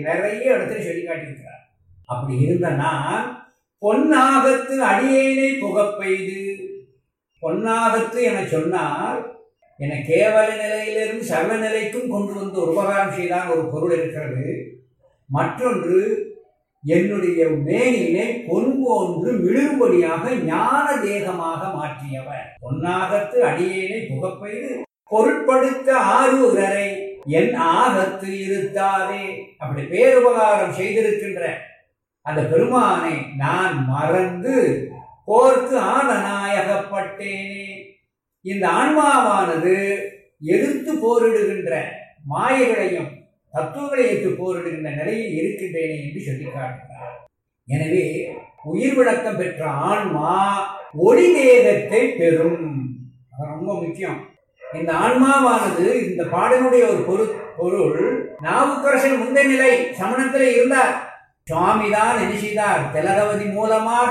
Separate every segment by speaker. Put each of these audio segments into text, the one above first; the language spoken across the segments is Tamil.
Speaker 1: நிறைய இடத்துல சொல்லி காட்டியிருக்கிறார் அப்படி இருந்த நான் பொன்னாகத்து அடியேனை புகப்பெய்து பொன்னாகத்து என சொன்னால் என கேவல நிலையிலிருந்து சர்வ நிலைக்கும் கொண்டு வந்து ஒரு உபகாரம் செய்தான் ஒரு பொருள் இருக்கிறது மற்றொன்று என்னுடைய மேனியினை பொன் போன்று மிழும்படியாக ஞான தேகமாக மாற்றியவர் பொன்னாகத்து அடியேனை புகப்பெய்து பொருட்படுத்த ஆரூரரை என் ஆகத்து இருத்தாதே அப்படி பேருபகாரம் செய்திருக்கின்ற அந்த பெருமானை நான் மறந்து போர்க்கு ஆனநாயகப்பட்டேனே இந்த ஆன்மாவானது எதிர்த்து போரிடுகின்ற மாயைகளையும் தத்துவங்களை ஏற்று போரிடுகின்ற நிலையில் இருக்கின்றேனே என்று சொல்லி காட்டுகிறார் எனவே உயிர் விளக்கம் பெற்ற ஆன்மா ஒளி தேகத்தை பெறும் அது ரொம்ப முக்கியம் இந்த ஆன்மாவானது இந்த பாடனுடைய ஒரு பொரு பொருள் நாவுக்கரசன் முந்தைய நிலை சமணத்தில் இருந்தார் சுவாமி தான் என்ன செய்தார் திலகவதி மூலமாக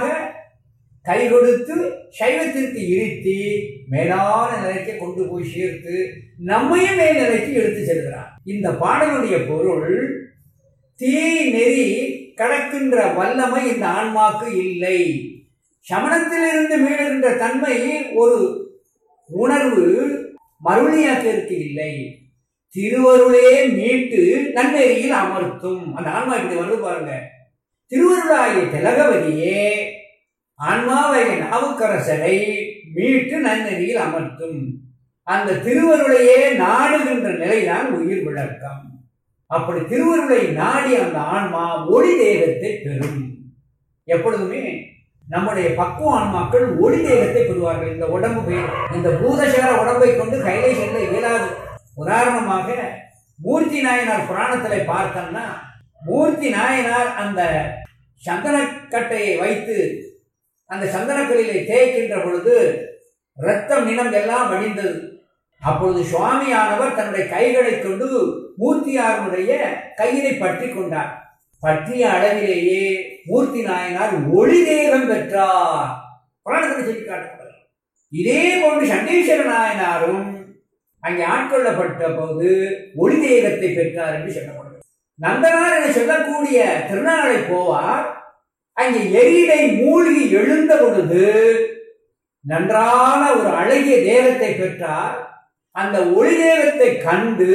Speaker 1: கை கொடுத்து சைவத்திற்கு இருத்தி மேலான நிலைக்கு கொண்டு போய் சேர்த்து நம்மையும் மேல் நிலைக்கு எடுத்து செல்கிறார் இந்த பாடலுடைய பொருள் தீ நெறி கடக்கின்ற வல்லமை இந்த ஆன்மாக்கு இல்லை சமணத்திலிருந்து மீளுகின்ற தன்மை ஒரு உணர்வு மறுபடியாக்கிற்கு இல்லை திருவருளே மீட்டு நன்னெறியில் அமர்த்தும் அந்த ஆன்மா இப்படி வந்து பாருங்க திருவருளாகிய திலகவதியே ஆன்மாவாகிய நாவுக்கரசரை மீட்டு நன்னெறியில் அமர்த்தும் அந்த திருவருளையே நாடுகின்ற நிலைதான் உயிர் விளக்கம் அப்படி திருவருளை நாடி அந்த ஆன்மா ஒளி தேகத்தை பெறும் எப்பொழுதுமே நம்முடைய பக்குவ ஆன்மாக்கள் ஒளி தேகத்தை பெறுவார்கள் இந்த உடம்பு பேர் இந்த பூதசேர உடம்பை கொண்டு கைலை செல்ல இயலாது உதாரணமாக மூர்த்தி நாயனார் புராணத்திலே பார்த்தோம்னா மூர்த்தி நாயனார் அந்த சந்தனக்கட்டையை வைத்து அந்த சந்தனக்கல்லிலே தேய்க்கின்ற பொழுது ரத்தம் நினம் எல்லாம் வடிந்தது அப்பொழுது சுவாமியானவர் தன்னுடைய கைகளை கொண்டு மூர்த்தியாருடைய கையினை பற்றி கொண்டார் பற்றிய அளவிலேயே மூர்த்தி நாயனார் ஒளி தேகம் பெற்றார் புராணத்தில் சொல்லி காட்டப்படுகிறது இதே போன்று சண்டீஸ்வர நாயனாரும் அங்கே ஆட்கொள்ளப்பட்ட போது ஒளி தேகத்தை பெற்றார் என்று சொல்லப்படுகிறது நந்தனார் என சொல்லக்கூடிய திருநாளை போவார் அங்கே எரியிலை மூழ்கி எழுந்த பொழுது நன்றான ஒரு அழகிய தேகத்தை பெற்றார் அந்த ஒளி தேகத்தை கண்டு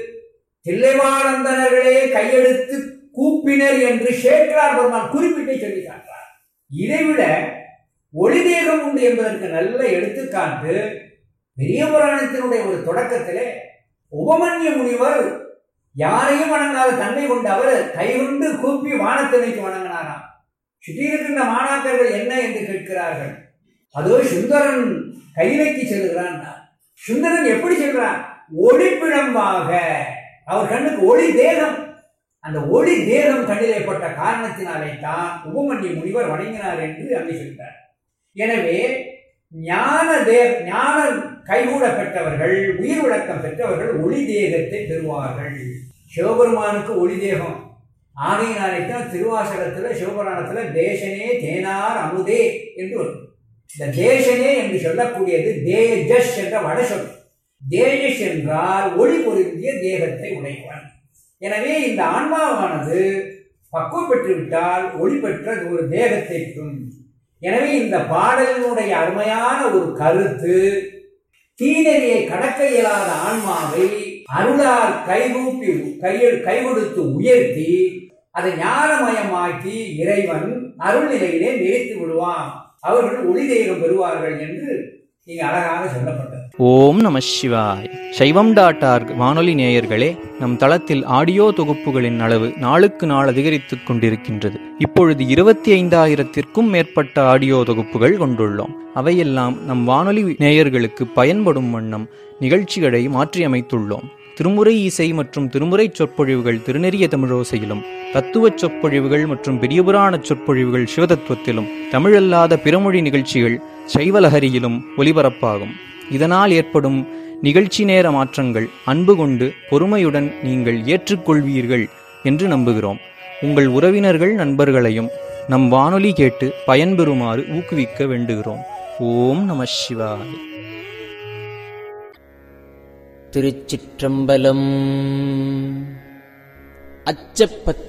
Speaker 1: தில்லைவாழந்தனர்களே கையெடுத்து கூப்பினர் என்று சேக்கரார் பெருமான் குறிப்பிட்டு சொல்லி காட்டுறார் இதைவிட ஒளி தேகம் உண்டு என்பதற்கு நல்ல எடுத்துக்காட்டு பெரிய புராணத்தினுடைய ஒரு தொடக்கத்திலே உபமன்ய முனிவர் யாரையும் வணங்காத தன்மை கொண்ட அவர் கைகொண்டு கூப்பி வானத்தை வைத்து வணங்கினாராம் சுற்றி இருக்கின்ற மாணாக்கர்கள் என்ன என்று கேட்கிறார்கள் அதோ சுந்தரன் கைலைக்கு செல்கிறான் சுந்தரன் எப்படி செல்றான் ஒளிப்பிழம்பாக அவர் கண்ணுக்கு ஒளி தேகம் அந்த ஒளி தேகம் கண்ணிலே பட்ட காரணத்தினாலே தான் உபமன்ய முனிவர் வணங்கினார் என்று அங்கே சொல்கிறார் எனவே ஞான தே ஞான கைகூட பெற்றவர்கள் உயிர் விளக்கம் பெற்றவர்கள் ஒளி தேகத்தை பெறுவார்கள் சிவபெருமானுக்கு ஒளி தேகம் ஆகையினாலே தான் திருவாசகத்தில் சிவபுராணத்தில் தேசனே தேனார் அமுதே என்று வரும் இந்த தேசனே என்று சொல்லக்கூடியது தேஜஸ் என்ற வட சொல் தேஜஸ் என்றால் ஒளி பொருந்திய தேகத்தை உடையவன் எனவே இந்த ஆன்மாவானது பக்குவம் பெற்று விட்டால் ஒளி பெற்ற ஒரு தேகத்தை பெறும் எனவே இந்த பாடலினுடைய அருமையான ஒரு கருத்து தீநெறியை கடக்க இயலாத ஆன்மாவை அருளால் கைகூப்பி கையில் கை கொடுத்து உயர்த்தி அதை ஞானமயமாக்கி இறைவன் அருள்நிலையிலே நிறுத்தி விடுவான் அவர்கள் ஒளி தெய்வம் பெறுவார்கள் என்று இங்கு அழகாக சொல்லப்பட்டது
Speaker 2: ஓம் நம சிவாய் சைவம் டாட் ஆர்க் வானொலி நேயர்களே நம் தளத்தில் ஆடியோ தொகுப்புகளின் அளவு நாளுக்கு நாள் அதிகரித்துக் கொண்டிருக்கின்றது இப்பொழுது இருபத்தி ஐந்தாயிரத்திற்கும் மேற்பட்ட ஆடியோ தொகுப்புகள் கொண்டுள்ளோம் அவையெல்லாம் நம் வானொலி நேயர்களுக்கு பயன்படும் வண்ணம் நிகழ்ச்சிகளை மாற்றியமைத்துள்ளோம் திருமுறை இசை மற்றும் திருமுறை சொற்பொழிவுகள் திருநெறிய தமிழோசையிலும் தத்துவச் சொற்பொழிவுகள் மற்றும் பெரியபுராண சொற்பொழிவுகள் சிவதத்துவத்திலும் தமிழல்லாத பிறமொழி நிகழ்ச்சிகள் சைவலஹரியிலும் ஒலிபரப்பாகும் இதனால் ஏற்படும் நிகழ்ச்சி நேர மாற்றங்கள் அன்பு கொண்டு பொறுமையுடன் நீங்கள் ஏற்றுக்கொள்வீர்கள் என்று நம்புகிறோம் உங்கள் உறவினர்கள் நண்பர்களையும் நம் வானொலி கேட்டு பயன்பெறுமாறு ஊக்குவிக்க வேண்டுகிறோம் ஓம் நம சிவாய்
Speaker 3: திருச்சிற்றம்பலம் அச்சப்பத்து